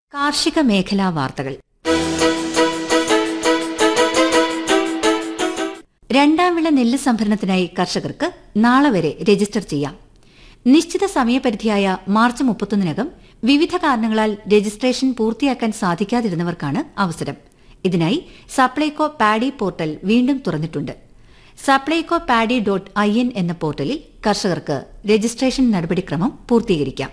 കാർഷിക മേഖലാ വാർത്തകൾ രണ്ടാം വിള നെല്ല് സംഭരണത്തിനായി കർഷകർക്ക് നാളെ വരെ രജിസ്റ്റർ ചെയ്യാം നിശ്ചിത സമയപരിധിയായ മാർച്ച് മുപ്പത്തൊന്നിനകം വിവിധ കാരണങ്ങളാൽ രജിസ്ട്രേഷൻ പൂർത്തിയാക്കാൻ സാധിക്കാതിരുന്നവർക്കാണ് അവസരം ഇതിനായി സപ്ലൈകോ പാഡി പോർട്ടൽ വീണ്ടും തുറന്നിട്ടുണ്ട് Supplyco paddy dot I N എന്ന പോർട്ടലിൽ കർഷകർക്ക് രജിസ്ട്രേഷൻ നടപടിക്രമം പൂർത്തീകരിക്കാം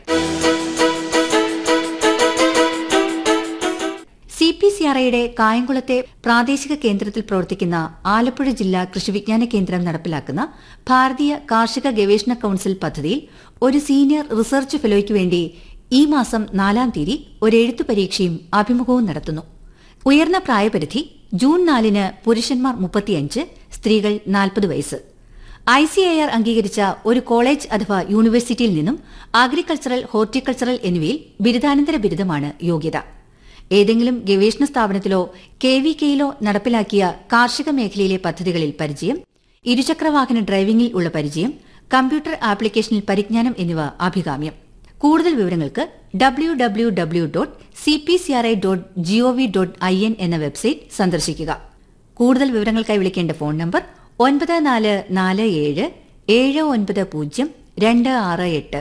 സി പി സി ആർ ഐയുടെ കായംകുളത്തെ പ്രാദേശിക കേന്ദ്രത്തിൽ പ്രവർത്തിക്കുന്ന ആലപ്പുഴ ജില്ലാ കൃഷിവിജ്ഞാന കേന്ദ്രം നടപ്പിലാക്കുന്ന ഭാരതീയ കാർഷിക ഗവേഷണ കൌൺസിൽ പദ്ധതിയിൽ ഒരു സീനിയർ റിസർച്ച് ഫെലോയ്ക്ക് വേണ്ടി ഈ മാസം നാലാം തീയതി ഒരു എഴുത്തു പരീക്ഷയും അഭിമുഖവും നടത്തുന്നു ഉയർന്ന പ്രായപരിധി ജൂൺ നാലിന് പുരുഷന്മാർ മുപ്പത്തിയഞ്ച് സ്ത്രീകൾ നാൽപ്പത് വയസ്സ് ഐ സി ഐ ആർ അംഗീകരിച്ച ഒരു കോളേജ് അഥവാ യൂണിവേഴ്സിറ്റിയിൽ നിന്നും അഗ്രികൾച്ചറൽ ഹോർട്ടിക്കൾച്ചറൽ എന്നിവയിൽ ബിരുദാനന്തര ബിരുദമാണ് യോഗ്യത ഏതെങ്കിലും ഗവേഷണ സ്ഥാപനത്തിലോ കെ വി കെയിലോ നടപ്പിലാക്കിയ കാർഷിക മേഖലയിലെ പദ്ധതികളിൽ പരിചയം ഇരുചക്രവാഹന ഡ്രൈവിംഗിൽ ഉള്ള പരിചയം കമ്പ്യൂട്ടർ ആപ്ലിക്കേഷനിൽ പരിജ്ഞാനം എന്നിവ അഭികാമ്യം കൂടുതൽ വിവരങ്ങൾക്ക് W W W dot C P C R I dot G O V dot I N എന്ന വെബ്സൈറ്റ് സന്ദർശിക്കുക കൂടുതൽ വിവരങ്ങൾക്കായി വിളിക്കേണ്ട ഫോൺ നമ്പർ ഒൻപത് നാല് നാല് ഏഴ് ഏഴ് ഒൻപത് പൂജ്യം രണ്ട് ആറ് എട്ട്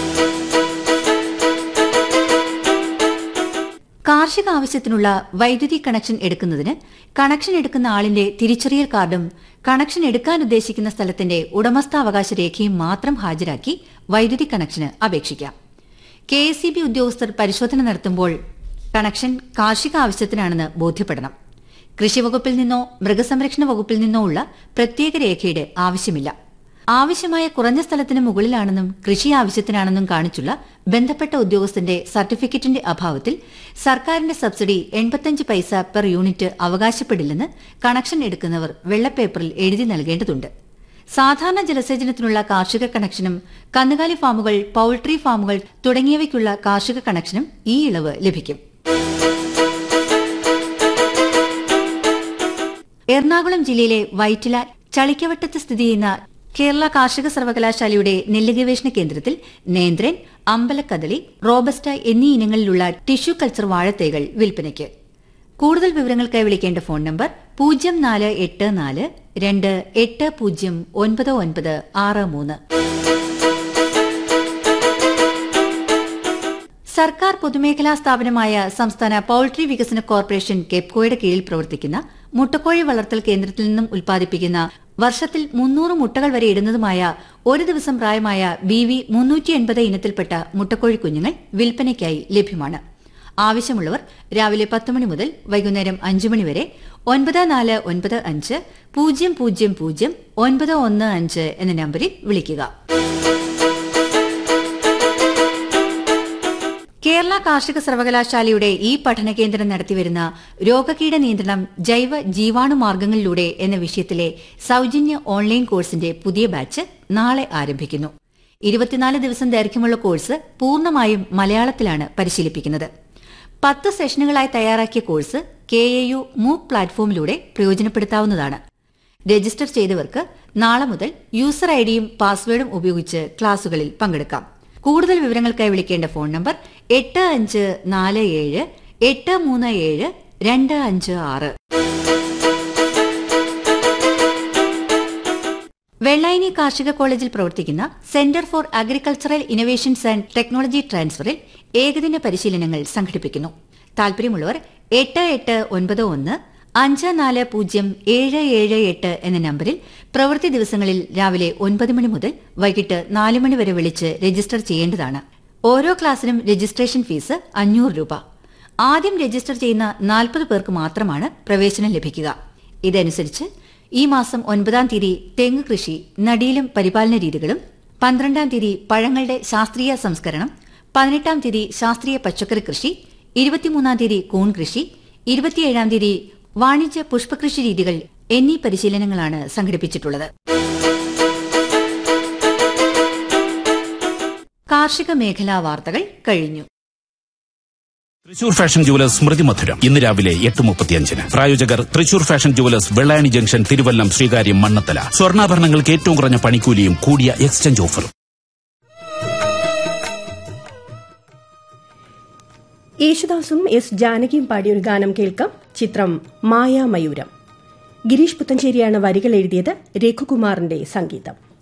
കാർഷിക ആവശ്യത്തിനുള്ള വൈദ്യുതി കണക്ഷൻ എടുക്കുന്നതിന് കണക്ഷൻ എടുക്കുന്ന ആളിന്റെ തിരിച്ചറിയൽ കാർഡും കണക്ഷൻ എടുക്കാൻ ഉദ്ദേശിക്കുന്ന സ്ഥലത്തിന്റെ ഉടമസ്ഥാവകാശ രേഖയും മാത്രം ഹാജരാക്കി വൈദ്യുതി കണക്ഷന് അപേക്ഷിക്കാം കെ എസ് ഉദ്യോഗസ്ഥർ പരിശോധന നടത്തുമ്പോൾ കണക്ഷൻ കാർഷിക ആവശ്യത്തിനാണെന്ന് ബോധ്യപ്പെടണം കൃഷിവകുപ്പിൽ നിന്നോ മൃഗസംരക്ഷണ വകുപ്പിൽ നിന്നോ ഉള്ള പ്രത്യേക രേഖയുടെ ആവശ്യമില്ല ആവശ്യമായ കുറഞ്ഞ സ്ഥലത്തിന് മുകളിലാണെന്നും കൃഷി ആവശ്യത്തിനാണെന്നും കാണിച്ചുള്ള ബന്ധപ്പെട്ട ഉദ്യോഗസ്ഥന്റെ സർട്ടിഫിക്കറ്റിന്റെ അഭാവത്തിൽ സർക്കാരിന്റെ സബ്സിഡി എൺപത്തഞ്ച് പൈസ പെർ യൂണിറ്റ് അവകാശപ്പെടില്ലെന്ന് കണക്ഷൻ എടുക്കുന്നവർ വെള്ളപ്പേപ്പറിൽ എഴുതി നൽകേണ്ടതുണ്ട് സാധാരണ ജലസേചനത്തിനുള്ള കാർഷിക കണക്ഷനും കന്നുകാലി ഫാമുകൾ പൌൾട്രി ഫാമുകൾ തുടങ്ങിയവയ്ക്കുള്ള കാർഷിക കണക്ഷനും ഈ ഇളവ് ലഭിക്കും എറണാകുളം ജില്ലയിലെ വൈറ്റില ചളിക്കവട്ടത്ത് സ്ഥിതി ചെയ്യുന്ന കേരള കാർഷിക സർവകലാശാലയുടെ നെല്ല് ഗവേഷണ കേന്ദ്രത്തിൽ നേന്ത്രൻ അമ്പലക്കദളി റോബസ്റ്റ എന്നീ ഇനങ്ങളിലുള്ള ടിഷ്യൂ കൾച്ചർ വാഴത്തൈകൾ വിൽപ്പനയ്ക്ക് കൂടുതൽ വിവരങ്ങൾക്കായി വിളിക്കേണ്ട ഫോൺ നമ്പർ പൂജ്യം നാല് എട്ട് നാല് രണ്ട് എട്ട് പൂജ്യം ഒൻപത് ഒൻപത് ആറ് മൂന്ന് സർക്കാർ പൊതുമേഖലാ സ്ഥാപനമായ സംസ്ഥാന പൌൾട്രി വികസന കോർപ്പറേഷൻ കെപ്കോയുടെ കീഴിൽ പ്രവർത്തിക്കുന്ന മുട്ടക്കോഴി വളർത്തൽ കേന്ദ്രത്തിൽ നിന്നും ഉൽപ്പാദിപ്പിക്കുന്ന വർഷത്തിൽ മുന്നൂറ് മുട്ടകൾ വരെ ഇടുന്നതുമായ ഒരു ദിവസം പ്രായമായ ബി വി മുന്നൂറ്റി എൺപത് ഇനത്തിൽപ്പെട്ട മുട്ടക്കോഴി കുഞ്ഞുങ്ങൾ വിൽപ്പനയ്ക്കായി ലഭ്യമാണ് ആവശ്യമുള്ളവർ രാവിലെ പത്ത് മണി മുതൽ വൈകുന്നേരം അഞ്ചു മണി വരെ ഒൻപത് നാല് ഒൻപത് അഞ്ച് പൂജ്യം പൂജ്യം പൂജ്യം ഒൻപത് ഒന്ന് അഞ്ച് എന്ന നമ്പറിൽ വിളിക്കുക കേരള കാർഷിക സർവകലാശാലയുടെ ഈ പഠന കേന്ദ്രം നടത്തിവരുന്ന രോഗകീട നിയന്ത്രണം ജൈവ ജീവാണു മാർഗങ്ങളിലൂടെ എന്ന വിഷയത്തിലെ സൌജന്യ ഓൺലൈൻ കോഴ്സിന്റെ പുതിയ ബാച്ച് നാളെ ആരംഭിക്കുന്നു ഇരുപത്തിനാല് ദിവസം ദൈർഘ്യമുള്ള കോഴ്സ് പൂർണ്ണമായും മലയാളത്തിലാണ് പരിശീലിപ്പിക്കുന്നത് പത്ത് സെഷനുകളായി തയ്യാറാക്കിയ കോഴ്സ് കെ എ യു മൂക്ക് പ്ലാറ്റ്ഫോമിലൂടെ പ്രയോജനപ്പെടുത്താവുന്നതാണ് രജിസ്റ്റർ ചെയ്തവർക്ക് നാളെ മുതൽ യൂസർ ഐഡിയും പാസ്വേഡും ഉപയോഗിച്ച് ക്ലാസുകളിൽ പങ്കെടുക്കാം കൂടുതൽ വിവരങ്ങൾക്കായി വിളിക്കേണ്ട ഫോൺ നമ്പർ എട്ട് അഞ്ച് നാല് ഏഴ് എട്ട് മൂന്ന് ഏഴ് രണ്ട് അഞ്ച് ആറ് വെള്ളായണി കാർഷിക കോളേജിൽ പ്രവർത്തിക്കുന്ന centre for agricultural innovations and technology ട്രാൻസ്ഫറിൽ ഏകദിന പരിശീലനങ്ങൾ സംഘടിപ്പിക്കുന്നു താൽപര്യമുള്ളവർ എട്ട് എട്ട് ഒൻപത് ഒന്ന് അഞ്ച് നാല് പൂജ്യം ഏഴ് ഏഴ് എട്ട് എന്ന നമ്പറിൽ പ്രവൃത്തി ദിവസങ്ങളിൽ രാവിലെ ഒൻപത് മണി മുതൽ വൈകിട്ട് നാല് മണി വരെ വിളിച്ച് രജിസ്റ്റർ ചെയ്യേണ്ടതാണ് ഓരോ ക്ലാസ്സിനും രജിസ്ട്രേഷൻ ഫീസ് അഞ്ഞൂറ് രൂപ ആദ്യം രജിസ്റ്റർ ചെയ്യുന്ന നാൽപ്പത് പേർക്ക് മാത്രമാണ് പ്രവേശനം ലഭിക്കുക ഇതനുസരിച്ച് ഈ മാസം ഒൻപതാം തീയതി തെങ്ങ് കൃഷി നടീലും പരിപാലന രീതികളും പന്ത്രണ്ടാം തീയതി പഴങ്ങളുടെ ശാസ്ത്രീയ സംസ്കരണം പതിനെട്ടാം തീയതി ശാസ്ത്രീയ പച്ചക്കറി കൃഷി ഇരുപത്തിമൂന്നാം തീയതി കൂൺ കൃഷി ഇരുപത്തിയേഴാം തീയതി വാണിജ്യ പുഷ്പകൃഷി രീതികൾ എന്നീ പരിശീലനങ്ങളാണ് സംഘടിപ്പിച്ചിട്ടുള്ളത് കാർഷിക മേഖലാ വാർത്തകൾ കഴിഞ്ഞു തൃശൂർ ഫാഷൻ ജുവലേഴ്സ് സ്മൃതി മധുരം ഇന്ന് രാവിലെ എട്ട് മുപ്പത്തിയഞ്ചിന് പ്രായോജകർ Thrissur fashion jewellers Vellayani junction Thiruvallam Sreekaryam Mannanthala സ്വർണ്ണാഭരണങ്ങൾക്ക് ഏറ്റവും കുറഞ്ഞ പണിക്കൂലിയും കൂടിയ എക്സ്ചേഞ്ച് ഓഫറും യേശുദാസും എസ് ജാനകിയും പാടിയ ഒരു ഗാനം കേൾക്കാം ചിത്രം മായാമയൂരം ഗിരീഷ് പുത്തഞ്ചേരിയാണ് വരികൾ എഴുതിയത് രഘുകുമാറിന്റെ സംഗീതം